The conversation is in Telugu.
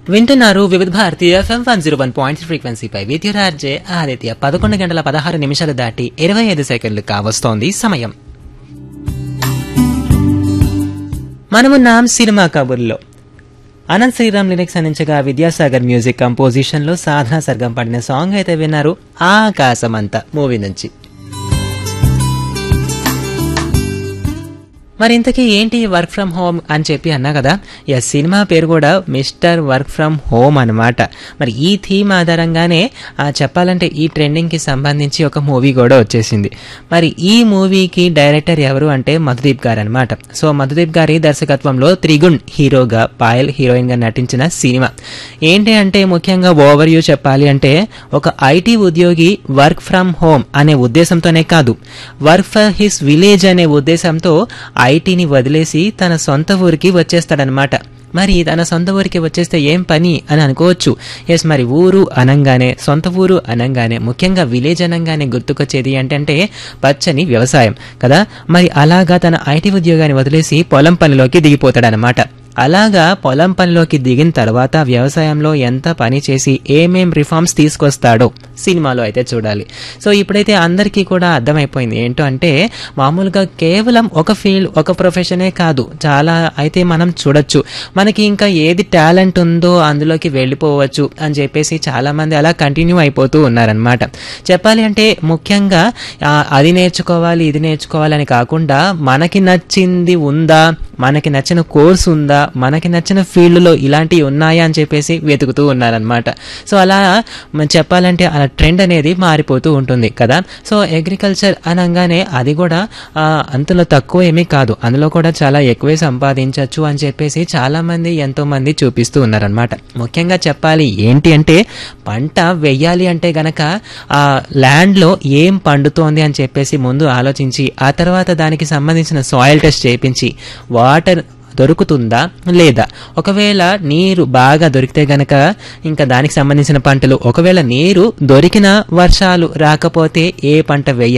వింటున్నారు Vividh Bharati FM one zero one point ఫ్రీక్వెన్సీపై విద్యురార్జే ఆదిత్య పదకొండు గంటల పదహారు నిమిషాలు దాటి ఇరవై ఐదు సెకండ్లు కావస్తోంది సమయం మనమున్నాం సినిమా కబుర్లో అనంత్ శ్రీరామ్ లిరిక్స్ అందించగా విద్యాసాగర్ మ్యూజిక్ కంపోజిషన్ లో సాధన సర్గం పడిన సాంగ్ అయితే విన్నారు ఆకాశమంత మూవీ నుంచి మరి ఇంతకీ ఏంటి వర్క్ ఫ్రమ్ హోమ్ అని చెప్పి అన్నా కదా ఎస్ సినిమా పేరు కూడా మిస్టర్ వర్క్ ఫ్రమ్ హోమ్ అనమాట మరి ఈ థీమ్ ఆధారంగానే ఆ, చెప్పాలంటే ఈ ట్రెండింగ్కి సంబంధించి ఒక మూవీ కూడా వచ్చేసింది మరి ఈ మూవీకి డైరెక్టర్ ఎవరు అంటే మధుదీప్ గారు అనమాట సో మధుదీప్ గారి దర్శకత్వంలో త్రిగుణ్ హీరోగా పాయల్ హీరోయిన్గా నటించిన సినిమా ఏంటి అంటే ముఖ్యంగా ఓవర్ వ్యూ చెప్పాలి అంటే ఒక ఐటీ ఉద్యోగి వర్క్ ఫ్రమ్ హోమ్ అనే ఉద్దేశంతోనే కాదు వర్క్ ఫర్ హిస్ విలేజ్ అనే ఉద్దేశంతో ఐటీని వదిలేసి తన సొంత ఊరికి వచ్చేస్తాడనమాట మరి తన సొంత ఊరికి వచ్చేస్తే ఏం పని అని అనుకోవచ్చు ఎస్ మరి ఊరు అనంగానే సొంత ఊరు అనంగానే ముఖ్యంగా విలేజ్ అనంగానే గుర్తుకొచ్చేది ఏంటంటే పచ్చని వ్యవసాయం కదా మరి అలాగా తన ఐటీ ఉద్యోగాన్ని వదిలేసి పొలం పనిలోకి దిగిపోతాడనమాట అలాగా పొలం పనిలోకి దిగిన తర్వాత వ్యవసాయంలో ఎంత పని చేసి ఏమేం రిఫార్మ్స్ తీసుకొస్తాడో సినిమాలో అయితే చూడాలి సో ఇప్పుడైతే అందరికీ కూడా అర్థమైపోయింది ఏంటో అంటే మామూలుగా కేవలం ఒక ఫీల్డ్ ఒక ప్రొఫెషనే కాదు చాలా అయితే మనం చూడొచ్చు మనకి ఇంకా ఏది టాలెంట్ ఉందో అందులోకి వెళ్ళిపోవచ్చు అని చెప్పేసి చాలా మంది అలా కంటిన్యూ అయిపోతూ ఉన్నారనమాట చెప్పాలి అంటే ముఖ్యంగా ఆ, అది నేర్చుకోవాలి ఇది నేర్చుకోవాలని కాకుండా మనకి నచ్చింది ఉందా మనకి నచ్చిన కోర్స్ ఉందా మనకి నచ్చిన ఫీల్డ్లో ఇలాంటివి ఉన్నాయా అని చెప్పేసి వెతుకుతూ ఉన్నారనమాట సో అలా మనం చెప్పాలంటే అలా ట్రెండ్ అనేది మారిపోతూ ఉంటుంది కదా సో అగ్రికల్చర్ అనగానే అది కూడా ఆ, అంతలో తక్కువ ఏమీ కాదు అందులో కూడా చాలా ఎక్కువే సంపాదించవచ్చు అని చెప్పేసి చాలా మంది ఎంతో మంది చూపిస్తూ ఉన్నారనమాట ముఖ్యంగా చెప్పాలి ఏంటి అంటే పంట వెయ్యాలి అంటే గనక ఆ ల్యాండ్లో ఏం పండుతోంది అని చెప్పేసి ముందు ఆలోచించి ఆ తర్వాత దానికి సంబంధించిన సాయిల్ టెస్ట్ చేయించి వాటర్ దొరుకుతుందా లేదా ఒకవేళ నీరు బాగా దొరికితే గనక ఇంకా దానికి సంబంధించిన పంటలు ఒకవేళ నీరు దొరికిన వర్షాలు రాకపోతే ఏ పంట వేయాలి